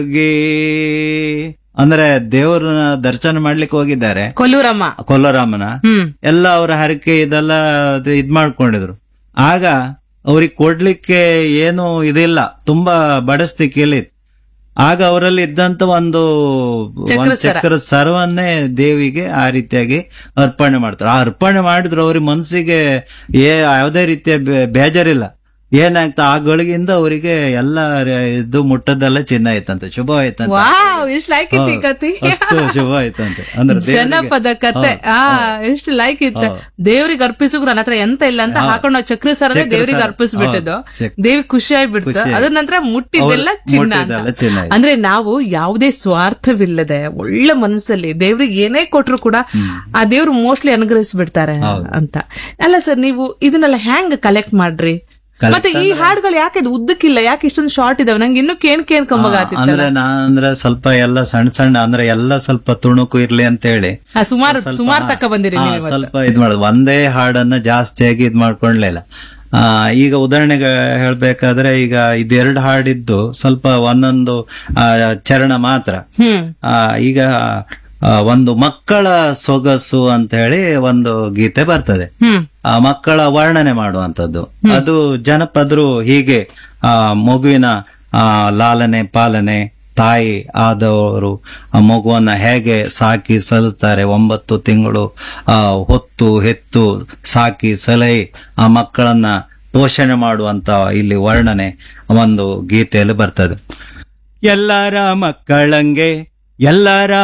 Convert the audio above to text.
ಹೋಗಿ ಅಂದ್ರೆ ದೇವರನ್ನ ದರ್ಶನ ಮಾಡ್ಲಿಕ್ಕೆ ಹೋಗಿದ್ದಾರೆ ಕೊಲ್ಲೂರಮ್ಮ ಕೊಲ್ಲರಾಮನ ಹ್ಮ್ ಎಲ್ಲ ಅವರ ಹರಕೆ ಇದೆಲ್ಲ ಅದು ಇದ್ ಮಾಡ್ಕೊಂಡಿದ್ರು ಆಗ ಅವ್ರಿಗೆ ಕೊಡ್ಲಿಕ್ಕೆ ಏನು ಇದಿಲ್ಲ ತುಂಬಾ ಬಡಸ್ತಿಕೆಯಲ್ಲಿ ಆಗ ಅವರಲ್ಲಿ ಇದ್ದಂತ ಒಂದು ಚಕ್ರ ಒಂದು ಸರ. ಚಕ್ರ ಸರ್ವನ್ನೇ ದೇವಿಗೆ ಆ ರೀತಿಯಾಗಿ ಅರ್ಪಣೆ ಮಾಡ್ತಾರೆ ಆ ಅರ್ಪಣೆ ಮಾಡಿದ್ರು ಅವ್ರಿಗೆ ಮನ್ಸಿಗೆ ಏ ಯಾವುದೇ ರೀತಿಯ ಬೇ- ಬೇಜಾರಿಲ್ಲ ಏನಾಗ್ತಾ ಆ ಗಳಿಗಿಂದ ಅವರಿಗೆ ಎಲ್ಲ ರ- ಇದು ಮುಟ್ಟದೆಲ್ಲ ಚಿನ್ನ ಆಯ್ತಂತೆ ಶುಭ ಆಯ್ತಂತೆ ವಾವ್ ಎಷ್ಟ್ ಲೈಕ್ ಇತ್ತು ಈ ಕತಿ ಅಷ್ಟು ಶುಭ ಆಯ್ತಂತೆ ಅಂದ್ರೆ ದೇವ್ರಿಗೆ- ಜನಪದ ಕತೆ ಆ ಎಷ್ಟು ಲೈಕ್ ಇತ್ತು ದೇವ್ರಿಗೆ ಅರ್ಪಿಸಿದ್ರು ನನ್ನ ಹತ್ರ ಎಂತ ಇಲ್ಲ ಅಂತ ಹಾಕೊಂಡು ನಾವು ಚಕ್ರ ಸರನೇ ಚಕ್ರ ದೇವ್ರಿಗೆ ಸರ. ಅರ್ಪಿಸ್ಬಿಟ್ಟಿದ್ದು ಹೌದು. ಚಕ್- ದೇವಿ ಖುಷಿ ಆಗ್ಬಿಡ್ತು ಖುಷಿ ಆಯ್ತು. ಅದ್ರ ನಂತರ ಮುಟ್ಟಿದ್ದೆಲ್ಲ ಹೌದು, ಚಿನ್ನ ಮುಟ್ಟಿದ್ದೆಲ್ಲ ಅಂತ ಚಿನ್ನ ಆಯ್ತು. ಅಂದ್ರೆ ನಾವು ಯಾವುದೇ ಸ್ವಾರ್ಥವಿಲ್ಲದೆ ಒಳ್ಳೆ ಮನಸ್ಸಲ್ಲಿ ದೇವ್ರಿಗೆ ಏನೇ ಕೊಟ್ರು ಕೂಡ ಆ ದೇವ್ರು ಮೋಸ್ಟ್ಲಿ ಅನುಗ್ರಹಿಸ್ಬಿಡ್ತಾರೆ ಅಂತ ಅಲ್ಲ ಸರ್ ನೀವು ಇದನ್ನೆಲ್ಲ ಹೆಂಗ್ ಕಲೆಕ್ಟ್ ಮಾಡ್ರಿ ಮತ್ತೆ ಈ ಹಾಡುಗಳು ಯಾಕೆ ಇದು ಉದ್ದಕ್ಕಿಲ್ಲ ಯಾಕೆ ಇಷ್ಟೊಂದು ಶಾರ್ಟ್ ಇದಾವೆ ನಂಗೆ ಇನ್ನೂ ಕೇಣ್ ಕೇಣ್ಕೊಂಬಾಗತ್ತಿತ್ತಲ್ಲ ಅಂದ್ರೆ ನಾ ಅಂದ್ರೆ ಸ್ವಲ್ಪ ಎಲ್ಲ ಸಣ್ಣ ಸಣ್ಣ ಅಂದ್ರೆ ಎಲ್ಲ ಸ್ವಲ್ಪ ತುಣುಕು ಇರ್ಲಿ ಅಂತ ಹೇಳಿ ಸುಮಾರು ಸುಮಾರು ತಕ್ಕ ಬಂದಿರಿ ಹಾ, ನೀವು ಇವತ್ತು. ಸ್ವಲ್ಪ ಇದ್ ಮಾಡೋದು ಒಂದೇ ಹಾಡನ್ನ ಜಾಸ್ತಿಯಾಗಿ ಇದ್ ಮಾಡ್ಕೊಂಡ್ಲಿಲ್ಲ ಆ ಈಗ ಉದಾಹರಣೆಗೆ ಹೇಳ್ಬೇಕಾದ್ರೆ ಈಗ ಇದೆರಡು ಹಾಡಿದ್ದು ಸ್ವಲ್ಪ ಒಂದೊಂದು ಆ, ಚರಣ ಮಾತ್ರ ಹ್ಮ್ ಆ, ಈಗ ಆ, ಒಂದು ಮಕ್ಕಳ ಸೊಗಸು ಅಂತ ಹೇಳಿ ಒಂದು ಗೀತೆ ಬರ್ತದೆ ಹ್ಮ್ ಆ ಮಕ್ಕಳ ವರ್ಣನೆ ಮಾಡುವಂತದ್ದು ಅದು ಜನಪದರು ಹೀಗೆ ಆ ಮಗುವಿನ ಆ ಲಾಲನೆ ಪಾಲನೆ ತಾಯಿ ಆದವರು ಆ ಮಗುವನ್ನ ಹೇಗೆ ಸಾಕಿ ಸಲುತ್ತಾರೆ ಒಂಬತ್ತು ತಿಂಗಳು ಆ ಹೊತ್ತು ಹೆತ್ತು ಸಾಕಿ ಸಲಹೆ ಆ ಮಕ್ಕಳನ್ನ ಪೋಷಣೆ ಮಾಡುವಂತ ಇಲ್ಲಿ ವರ್ಣನೆ ಒಂದು ಗೀತೆಯಲ್ಲಿ ಬರ್ತದೆ ಎಲ್ಲರ ಮಕ್ಕಳಂಗೆ ಎಲ್ಲರ